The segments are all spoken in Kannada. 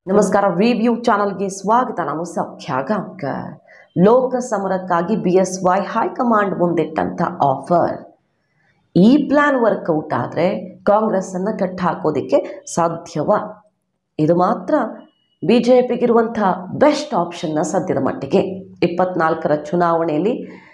ನಮಸ್ಕಾರ ರಿವ್ಯೂ ಚಾನಲ್ಗೆ ಸ್ವಾಗತ ನಾನು ಸೌಖ್ಯ ಗಾಂವ್ಕರ್ ಲೋಕ ಸಮರಕ್ಕಾಗಿ ಬಿ ಎಸ್ ವೈ ಹೈಕಮಾಂಡ್ ಮುಂದಿಟ್ಟಂಥ ಆಫರ್ ಈ ಪ್ಲಾನ್ ವರ್ಕೌಟ್ ಆದರೆ ಕಾಂಗ್ರೆಸ್ಸನ್ನು ಕಟ್ಟಾಕೋದಕ್ಕೆ ಸಾಧ್ಯವ ಇದು ಮಾತ್ರ ಬಿ ಜೆ ಪಿಗಿರುವಂಥ ಬೆಸ್ಟ್ ಆಪ್ಷನ್ನ ಸದ್ಯದ ಮಟ್ಟಿಗೆ ಇಪ್ಪತ್ನಾಲ್ಕರ ಚುನಾವಣೆಯಲ್ಲಿ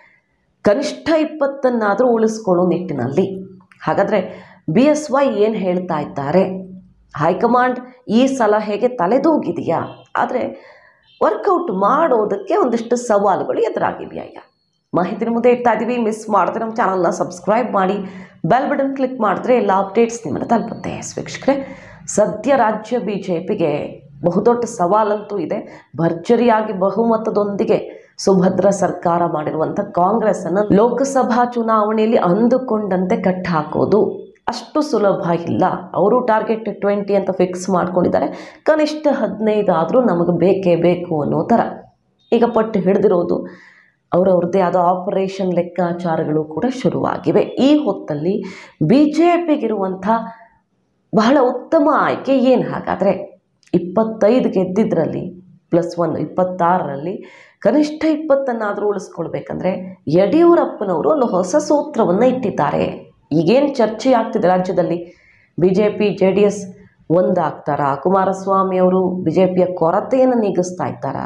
ಕನಿಷ್ಠ ಇಪ್ಪತ್ತನ್ನಾದರೂ ಉಳಿಸ್ಕೊಳ್ಳೋ ನಿಟ್ಟಿನಲ್ಲಿ ಹಾಗಾದರೆ ಬಿ ಎಸ್ ವೈ ಏನು ಹೇಳ್ತಾ ಇದ್ದಾರೆ ಹೈಕಮಾಂಡ್ ಈ ಸಲಹೆಗೆ ತಲೆದೂಗಿದೆಯಾ ಆದರೆ ವರ್ಕೌಟ್ ಮಾಡೋದಕ್ಕೆ ಒಂದಿಷ್ಟು ಸವಾಲುಗಳು ಎದುರಾಗಿವೆಯಾ ಈಗ ಮಾಹಿತಿನ ಮುಂದೆ ಇಡ್ತಾ ಇದ್ದೀವಿ ಮಿಸ್ ಮಾಡಿದ್ರೆ ನಮ್ಮ ಚಾನಲ್ನ ಸಬ್ಸ್ಕ್ರೈಬ್ ಮಾಡಿ ಬೆಲ್ ಬಟನ್ ಕ್ಲಿಕ್ ಮಾಡಿದ್ರೆ ಎಲ್ಲ ಅಪ್ಡೇಟ್ಸ್ ನಿಮ್ಮನ್ನು ತಲುಪುತ್ತೆ ಎಸ್ ವೀಕ್ಷಕರೇ ಸದ್ಯ ರಾಜ್ಯ ಬಿ ಜೆ ಪಿಗೆ ಬಹುದೊಡ್ಡ ಸವಾಲಂತೂ ಇದೆ ಭರ್ಜರಿಯಾಗಿ ಬಹುಮತದೊಂದಿಗೆ ಸುಭದ್ರ ಸರ್ಕಾರ ಮಾಡಿರುವಂಥ ಕಾಂಗ್ರೆಸ್ಸನ್ನು ಲೋಕಸಭಾ ಚುನಾವಣೆಯಲ್ಲಿ ಅಂದುಕೊಂಡಂತೆ ಕಟ್ಟಾಕೋದು ಅಷ್ಟು ಸುಲಭ ಇಲ್ಲ ಅವರು ಟಾರ್ಗೆಟ್ ಟ್ವೆಂಟಿ ಅಂತ ಫಿಕ್ಸ್ ಮಾಡ್ಕೊಂಡಿದ್ದಾರೆ ಕನಿಷ್ಠ ಹದಿನೈದು ಆದರೂ ನಮಗೆ ಬೇಕೇ ಬೇಕು ಅನ್ನೋ ಥರ ಈಗ ಪಟ್ಟು ಹಿಡಿದಿರೋದು ಅವರವ್ರದ್ದೇ ಆದ ಆಪರೇಷನ್ ಲೆಕ್ಕಾಚಾರಗಳು ಕೂಡ ಶುರುವಾಗಿವೆ ಈ ಹೊತ್ತಲ್ಲಿ ಬಿ ಜೆ ಪಿಗಿರುವಂಥ ಬಹಳ ಉತ್ತಮ ಆಯ್ಕೆ ಏನು ಹಾಗಾದರೆ ಇಪ್ಪತ್ತೈದು ಗೆದ್ದಿದ್ರಲ್ಲಿ ಪ್ಲಸ್ ಒನ್ ಇಪ್ಪತ್ತಾರರಲ್ಲಿ ಕನಿಷ್ಠ ಇಪ್ಪತ್ತನ್ನಾದರೂ ಉಳಿಸ್ಕೊಳ್ಬೇಕಂದ್ರೆ ಯಡಿಯೂರಪ್ಪನವರು ಒಂದು ಹೊಸ ಸೂತ್ರವನ್ನು ಇಟ್ಟಿದ್ದಾರೆ ಈಗೇನು ಚರ್ಚೆ ಆಗ್ತಿದೆ ರಾಜ್ಯದಲ್ಲಿ B J P J D S ಒಂದಾಗ್ತಾರಾ ಕುಮಾರಸ್ವಾಮಿ ಅವರು ಬಿ ಜೆ ಪಿಯ ಕೊರತೆಯನ್ನು ನೀಗಿಸ್ತಾ ಇದ್ದಾರಾ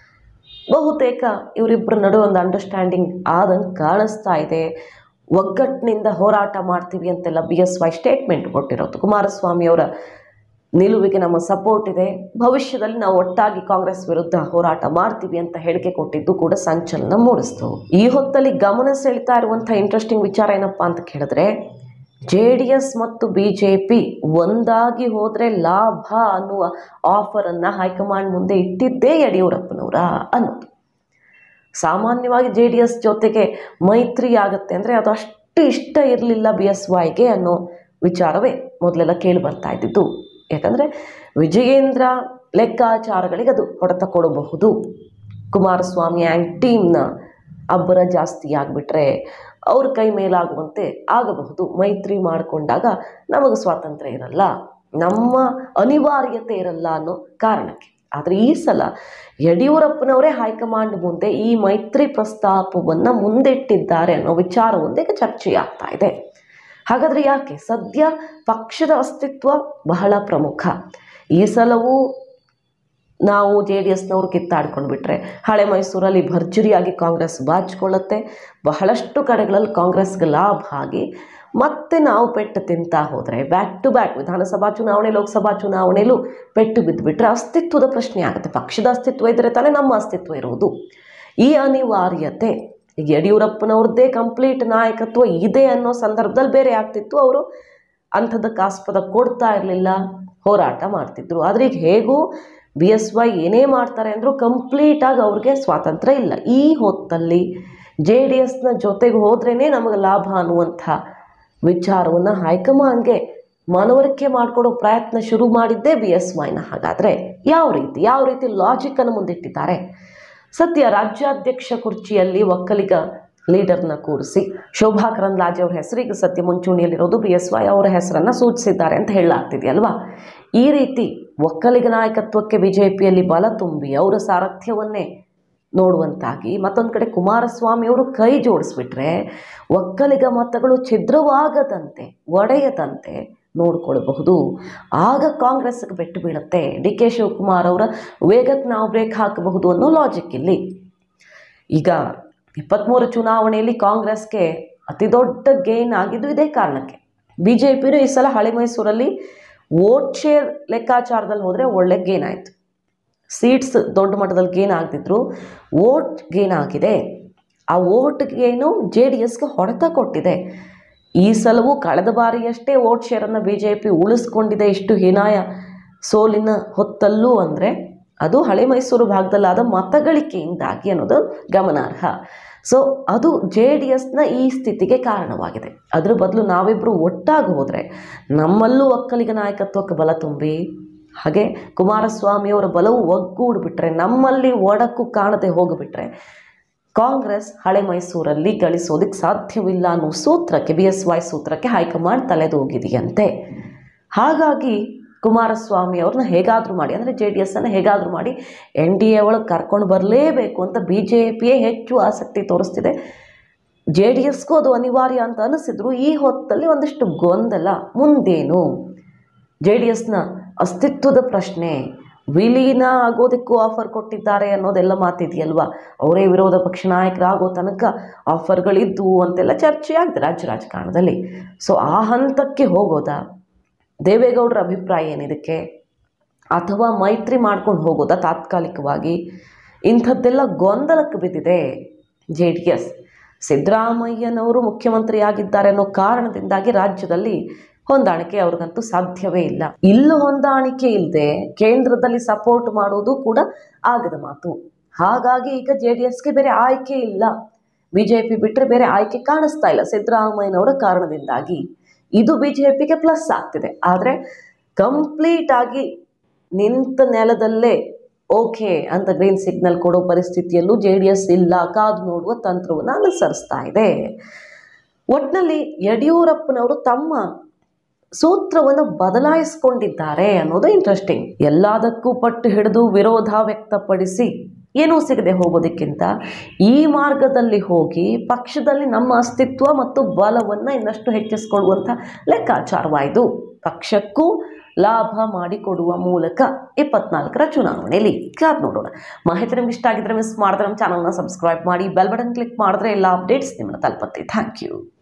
ಬಹುತೇಕ ಇವರಿಬ್ಬರ ನಡುವೆ ಒಂದು ಅಂಡರ್ಸ್ಟ್ಯಾಂಡಿಂಗ್ ಆದಂಗೆ ಕಾಣಿಸ್ತಾ ಇದೆ ಒಗ್ಗಟ್ಟಿನಿಂದ ಹೋರಾಟ ಮಾಡ್ತೀವಿ ಅಂತೆಲ್ಲ ಬಿ ಎಸ್ ವೈ ಸ್ಟೇಟ್ಮೆಂಟ್ ಕೊಟ್ಟಿರೋದು ಕುಮಾರಸ್ವಾಮಿ ಅವರ ನಿಲುವಿಗೆ ನಮ್ಮ ಸಪೋರ್ಟ್ ಇದೆ ಭವಿಷ್ಯದಲ್ಲಿ ನಾವು ಒಟ್ಟಾಗಿ ಕಾಂಗ್ರೆಸ್ ವಿರುದ್ಧ ಹೋರಾಟ ಮಾಡ್ತೀವಿ ಅಂತ ಹೇಳಿಕೆ ಕೊಟ್ಟಿದ್ದು ಕೂಡ ಸಂಚಲನ ಮೂಡಿಸ್ತು ಈ ಹೊತ್ತಲ್ಲಿ ಗಮನ ಸೆಳೀತಾ ಇರುವಂಥ ಇಂಟ್ರೆಸ್ಟಿಂಗ್ ವಿಚಾರ ಏನಪ್ಪ ಅಂತ ಕೇಳಿದ್ರೆ ಜೆ ಡಿ ಎಸ್ ಮತ್ತು ಬಿ ಜೆ ಪಿ ಒಂದಾಗಿ ಹೋದರೆ ಲಾಭ ಅನ್ನುವ ಆಫರನ್ನು ಹೈಕಮಾಂಡ್ ಮುಂದೆ ಇಟ್ಟಿದ್ದೇ ಯಡಿಯೂರಪ್ಪನವರ ಅನ್ನೋದು ಸಾಮಾನ್ಯವಾಗಿ ಜೆ ಡಿ ಎಸ್ ಜೊತೆಗೆ ಮೈತ್ರಿ ಆಗುತ್ತೆ ಅಂದರೆ ಅದು ಅಷ್ಟು ಇಷ್ಟ ಇರಲಿಲ್ಲ ಬಿ ಎಸ್ ವೈಗೆ ಅನ್ನೋ ವಿಚಾರವೇ ಮೊದಲೆಲ್ಲ ಕೇಳಿ ಬರ್ತಾ ಇದ್ದಿದ್ದು ಯಾಕಂದರೆ ವಿಜಯೇಂದ್ರ ಲೆಕ್ಕಾಚಾರಗಳಿಗೆ ಅದು ಹೊಡೆತ ಕೊಡಬಹುದು ಕುಮಾರಸ್ವಾಮಿ ಆ್ಯಂಡ್ ಟೀಮ್ನ ಅಬ್ಬರ ಜಾಸ್ತಿ ಆಗಿಬಿಟ್ರೆ ಅವ್ರ ಕೈ ಮೇಲಾಗುವಂತೆ ಆಗಬಹುದು ಮೈತ್ರಿ ಮಾಡಿಕೊಂಡಾಗ ನಮಗೆ ಸ್ವಾತಂತ್ರ್ಯ ಇರಲ್ಲ ನಮ್ಮ ಅನಿವಾರ್ಯತೆ ಇರಲ್ಲ ಅನ್ನೋ ಕಾರಣಕ್ಕೆ ಆದರೆ ಈ ಸಲ ಯಡಿಯೂರಪ್ಪನವರೇ ಹೈಕಮಾಂಡ್ ಮುಂದೆ ಈ ಮೈತ್ರಿ ಪ್ರಸ್ತಾಪವನ್ನು ಮುಂದಿಟ್ಟಿದ್ದಾರೆ ಅನ್ನೋ ವಿಚಾರ ಒಂದೇ ಚರ್ಚೆಯಾಗ್ತಾ ಇದೆ ಹಾಗಾದರೆ ಯಾಕೆ ಸದ್ಯ ಪಕ್ಷದ ಅಸ್ತಿತ್ವ ಬಹಳ ಪ್ರಮುಖ ಈ ಸಲವೂ ನಾವು ಜೆ ಡಿ ಎಸ್ನವರು ಕಿತ್ತಾಡ್ಕೊಂಡು ಬಿಟ್ರೆ ಹಳೆ ಮೈಸೂರಲ್ಲಿ ಭರ್ಜರಿಯಾಗಿ ಕಾಂಗ್ರೆಸ್ ಬಾಚಿಕೊಳ್ಳುತ್ತೆ ಬಹಳಷ್ಟು ಕಡೆಗಳಲ್ಲಿ ಕಾಂಗ್ರೆಸ್ಗೆ ಲಾಭ ಆಗಿ ಮತ್ತೆ ನಾವು ಪೆಟ್ಟು ತಿಂತಾ ಹೋದರೆ ಬ್ಯಾಕ್ ಟು ಬ್ಯಾಕ್ ವಿಧಾನಸಭಾ ಚುನಾವಣೆ ಲೋಕಸಭಾ ಚುನಾವಣೆಯಲ್ಲೂ ಪೆಟ್ಟು ಬಿದ್ದುಬಿಟ್ರೆ ಅಸ್ತಿತ್ವದ ಪ್ರಶ್ನೆ ಆಗುತ್ತೆ ಪಕ್ಷದ ಅಸ್ತಿತ್ವ ಇದ್ದರೆ ತಾನೇ ನಮ್ಮ ಅಸ್ತಿತ್ವ ಇರುವುದು ಈ ಅನಿವಾರ್ಯತೆ ಈಗ ಯಡಿಯೂರಪ್ಪನವ್ರದ್ದೇ ಕಂಪ್ಲೀಟ್ ನಾಯಕತ್ವ ಇದೆ ಅನ್ನೋ ಸಂದರ್ಭದಲ್ಲಿ ಬೇರೆ ಆಗ್ತಿತ್ತು ಅವರು ಅಂಥದ್ದಕ್ಕೆ ಆಸ್ಪದ ಕೊಡ್ತಾ ಇರಲಿಲ್ಲ ಹೋರಾಟ ಮಾಡ್ತಿದ್ರು ಆದರೆ ಈಗ ಹೇಗೂ ಬಿ ಎಸ್ ವೈ ಏನೇ ಮಾಡ್ತಾರೆ ಅಂದರೂ ಕಂಪ್ಲೀಟಾಗಿ ಅವ್ರಿಗೆ ಸ್ವಾತಂತ್ರ್ಯ ಇಲ್ಲ ಈ ಹೊತ್ತಲ್ಲಿ ಜೆ ಡಿ ಎಸ್ನ ಜೊತೆಗೆ ಹೋದ್ರೇ ನಮಗೆ ಲಾಭ ಅನ್ನುವಂಥ ವಿಚಾರವನ್ನು ಹೈಕಮಾಂಡ್ಗೆ ಮನವರಿಕೆ ಮಾಡಿಕೊಡೋ ಪ್ರಯತ್ನ ಶುರು ಮಾಡಿದ್ದೇ ಬಿ ಎಸ್ ವೈನ ಹಾಗಾದರೆ ಯಾವ ರೀತಿ ಯಾವ ರೀತಿ ಲಾಜಿಕನ್ನು ಮುಂದಿಟ್ಟಿದ್ದಾರೆ ಸದ್ಯ ರಾಜ್ಯಾಧ್ಯಕ್ಷ ಕುರ್ಚಿಯಲ್ಲಿ ಒಕ್ಕಲಿಗ ಲೀಡರ್ನ ಕೂರಿಸಿ ಶೋಭಾ ಕರಂದ್ಲಾಜೆ ಅವರ ಹೆಸರಿಗೆ ಸದ್ಯ ಮುಂಚೂಣಿಯಲ್ಲಿರೋದು ಬಿ ಎಸ್ ವೈ ಅವರ ಹೆಸರನ್ನು ಸೂಚಿಸಿದ್ದಾರೆ ಅಂತ ಹೇಳಲಾಗ್ತಿದೆಯಲ್ವಾ ಈ ರೀತಿ ಒಕ್ಕಲಿಗ ನಾಯಕತ್ವಕ್ಕೆ ಬಿ ಜೆ ಪಿಯಲ್ಲಿ ಬಲ ತುಂಬಿ ಅವರ ಸಾರಥ್ಯವನ್ನೇ ನೋಡುವಂತಾಗಿ ಮತ್ತೊಂದು ಕಡೆ ಕುಮಾರಸ್ವಾಮಿ ಅವರು ಕೈ ಜೋಡಿಸ್ಬಿಟ್ರೆ ಒಕ್ಕಲಿಗ ಮತಗಳು ಛಿದ್ರವಾಗದಂತೆ ಒಡೆಯದಂತೆ ನೋಡಿಕೊಳ್ಳಬಹುದು ಆಗ ಕಾಂಗ್ರೆಸ್ಗೆ ಬೆಟ್ಟು ಬೀಳುತ್ತೆ ಡಿ ಕೆ ಶಿವಕುಮಾರ್ ಅವರ ವೇಗಕ್ಕೆ ನಾವು ಬ್ರೇಕ್ ಹಾಕಬಹುದು ಅನ್ನೋ ಲಾಜಿಕ್ ಇಲ್ಲಿ ಈಗ ಇಪ್ಪತ್ತ್ಮೂರು ಚುನಾವಣೆಯಲ್ಲಿ ಕಾಂಗ್ರೆಸ್ಗೆ ಅತಿ ದೊಡ್ಡ ಗೇನ್ ಆಗಿದ್ದು ಇದೇ ಕಾರಣಕ್ಕೆ ಬಿ ಜೆ ಪಿನೂ ಈ ಸಲ ಹಳೆ ಮೈಸೂರಲ್ಲಿ ವೋಟ್ ಶೇರ್ ಲೆಕ್ಕಾಚಾರದಲ್ಲಿ ಹೋದರೆ ಒಳ್ಳೆ ಗೇನ್ ಆಯಿತು ಸೀಟ್ಸ್ ದೊಡ್ಡ ಮಟ್ಟದಲ್ಲಿ ಗೇನ್ ಆಗ್ತಿದ್ರು ವೋಟ್ ಗೇನ್ ಆಗಿದೆ ಆ ವೋಟ್ ಗೇನು ಜೆ ಡಿ ಎಸ್ಗೆ ಹೊಡೆತ ಕೊಟ್ಟಿದೆ ಈ ಸಲವೂ ಕಳೆದ ಬಾರಿಯಷ್ಟೇ ವೋಟ್ ಶೇರನ್ನು ಬಿ ಜೆ ಪಿ ಉಳಿಸ್ಕೊಂಡಿದೆ ಇಷ್ಟು ಹೀನಾಯ ಸೋಲಿನ ಹೊತ್ತಲ್ಲೂ ಅಂದರೆ ಅದು ಹಳೆ ಮೈಸೂರು ಭಾಗದಲ್ಲಾದ ಮತಗಳಿಕೆಯಿಂದಾಗಿ ಅನ್ನೋದು ಗಮನಾರ್ಹ ಸೊ ಅದು ಜೆ ಡಿ ಎಸ್ನ ಈ ಸ್ಥಿತಿಗೆ ಕಾರಣವಾಗಿದೆ ಅದ್ರ ಬದಲು ನಾವಿಬ್ಬರು ಒಟ್ಟಾಗಿ ಹೋದರೆ ನಮ್ಮಲ್ಲೂ ಒಕ್ಕಲಿಗ ನಾಯಕತ್ವಕ್ಕೆ ಬಲ ತುಂಬಿ ಹಾಗೆ ಕುಮಾರಸ್ವಾಮಿಯವರ ಬಲವು ಒಗ್ಗೂಡಿಬಿಟ್ರೆ ನಮ್ಮಲ್ಲಿ ಒಡಕು ಕಾಣದೆ ಹೋಗಿಬಿಟ್ರೆ ಕಾಂಗ್ರೆಸ್ ಹಳೆ ಮೈಸೂರಲ್ಲಿ ಗಳಿಸೋದಕ್ಕೆ ಸಾಧ್ಯವಿಲ್ಲ ಅನ್ನೋ ಸೂತ್ರಕ್ಕೆ ಬಿ ಎಸ್ ವೈ ಸೂತ್ರಕ್ಕೆ ಹೈಕಮಾಂಡ್ ತಲೆದೂಗಿದೆಯಂತೆ ಹಾಗಾಗಿ ಕುಮಾರಸ್ವಾಮಿ ಅವ್ರನ್ನ ಹೇಗಾದರೂ ಮಾಡಿ ಅಂದರೆ ಜೆ ಡಿ ಎಸ್ಸನ್ನು ಹೇಗಾದರೂ ಮಾಡಿ ಎನ್ ಡಿ ಎ ಒಳಗೆ ಕರ್ಕೊಂಡು ಬರಲೇಬೇಕು ಅಂತ ಬಿ ಜೆ ಪಿಯೇ ಹೆಚ್ಚು ಆಸಕ್ತಿ ತೋರಿಸ್ತಿದೆ ಜೆ ಡಿ ಎಸ್ಗೂ ಅದು ಅನಿವಾರ್ಯ ಅಂತ ಅನಿಸಿದ್ರು ಈ ಹೊತ್ತಲ್ಲಿ ಒಂದಿಷ್ಟು ಗೊಂದಲ ಮುಂದೇನು ಜೆ ಡಿ ಎಸ್ನ ಅಸ್ತಿತ್ವದ ಪ್ರಶ್ನೆ ವಿಲೀನ ಆಗೋದಕ್ಕೂ ಆಫರ್ ಕೊಟ್ಟಿದ್ದಾರೆ ಅನ್ನೋದೆಲ್ಲ ಮಾತಿದೆಯಲ್ವಾ ಅವರೇ ವಿರೋಧ ಪಕ್ಷ ನಾಯಕರಾಗೋ ತನಕ ಆಫರ್ಗಳಿದ್ದು ಅಂತೆಲ್ಲ ಚರ್ಚೆ ಆಗಿದೆ ರಾಜ್ಯ ರಾಜಕಾರಣದಲ್ಲಿ ಸೊ ಆ ಹಂತಕ್ಕೆ ಹೋಗೋದಾ ದೇವೇಗೌಡರ ಅಭಿಪ್ರಾಯ ಏನಿದಕ್ಕೆ ಅಥವಾ ಮೈತ್ರಿ ಮಾಡ್ಕೊಂಡು ಹೋಗೋದಾ ತಾತ್ಕಾಲಿಕವಾಗಿ ಇಂಥದ್ದೆಲ್ಲ ಗೊಂದಲಕ್ಕೆ ಬಿದ್ದಿದೆ ಜೆ ಡಿ ಎಸ್ ಸಿದ್ದರಾಮಯ್ಯನವರು ಮುಖ್ಯಮಂತ್ರಿ ಆಗಿದ್ದಾರೆ ಅನ್ನೋ ಕಾರಣದಿಂದಾಗಿ ರಾಜ್ಯದಲ್ಲಿ ಹೊಂದಾಣಿಕೆ ಅವ್ರಿಗಂತೂ ಸಾಧ್ಯವೇ ಇಲ್ಲ ಇಲ್ಲೂ ಹೊಂದಾಣಿಕೆ ಇಲ್ಲದೆ ಕೇಂದ್ರದಲ್ಲಿ ಸಪೋರ್ಟ್ ಮಾಡೋದು ಕೂಡ ಆಗದ ಮಾತು ಹಾಗಾಗಿ ಈಗ ಜೆ ಡಿ ಎಸ್ಗೆ ಬೇರೆ ಆಯ್ಕೆ ಇಲ್ಲ ಬಿ ಜೆ ಪಿ ಬಿಟ್ಟರೆ ಬೇರೆ ಆಯ್ಕೆ ಕಾಣಿಸ್ತಾ ಇಲ್ಲ ಸಿದ್ದರಾಮಯ್ಯನವರ ಕಾರಣದಿಂದಾಗಿ ಇದು ಬಿ ಜೆ ಪಿಗೆ ಪ್ಲಸ್ ಆಗ್ತಿದೆ ಆದರೆ ಕಂಪ್ಲೀಟ್ ಆಗಿ ನಿಂತ ನೆಲದಲ್ಲೇ ಓಕೆ ಅಂತ ಗ್ರೀನ್ ಸಿಗ್ನಲ್ ಕೊಡೋ ಪರಿಸ್ಥಿತಿಯಲ್ಲೂ ಜೆ ಡಿ ಎಸ್ ಇಲ್ಲ ಕಾದು ನೋಡುವ ತಂತ್ರವನ್ನು ಅನುಸರಿಸ್ತಾ ಇದೆ ಒಟ್ಟಿನಲ್ಲಿ ಯಡಿಯೂರಪ್ಪನವರು ತಮ್ಮ ಸೂತ್ರವನ್ನು ಬದಲಾಯಿಸಿಕೊಂಡಿದ್ದಾರೆ ಅನ್ನೋದು ಇಂಟ್ರೆಸ್ಟಿಂಗ್ ಎಲ್ಲದಕ್ಕೂ ಪಟ್ಟು ಹಿಡಿದು ವಿರೋಧ ವ್ಯಕ್ತಪಡಿಸಿ ಏನೂ ಸಿಗದೆ ಹೋಗೋದಕ್ಕಿಂತ ಈ ಮಾರ್ಗದಲ್ಲಿ ಹೋಗಿ ಪಕ್ಷದಲ್ಲಿ ನಮ್ಮ ಅಸ್ತಿತ್ವ ಮತ್ತು ಬಲವನ್ನು ಇನ್ನಷ್ಟು ಹೆಚ್ಚಿಸ್ಕೊಳ್ಳುವಂಥ ಲೆಕ್ಕಾಚಾರವಾಯಿತು ಪಕ್ಷಕ್ಕೂ ಲಾಭ ಮಾಡಿಕೊಡುವ ಮೂಲಕ ಇಪ್ಪತ್ನಾಲ್ಕರ ಚುನಾವಣೆಯಲ್ಲಿ ಕಾದ್ ನೋಡೋಣ ಮಾಹಿತಿ ನಿಮ್ಗೆ ಇಷ್ಟ ಆಗಿದ್ರೆ ಮಿಸ್ ಮಾಡಿದ್ರೆ ನಮ್ಮ ಚಾನಲ್ನ ಸಬ್ಸ್ಕ್ರೈಬ್ ಮಾಡಿ ಬೆಲ್ ಬಟನ್ ಕ್ಲಿಕ್ ಮಾಡಿದ್ರೆ ಎಲ್ಲ ಅಪ್ಡೇಟ್ಸ್ ನಿಮ್ಮನ್ನ ತಲುಪುತ್ತೆ ಥ್ಯಾಂಕ್ ಯು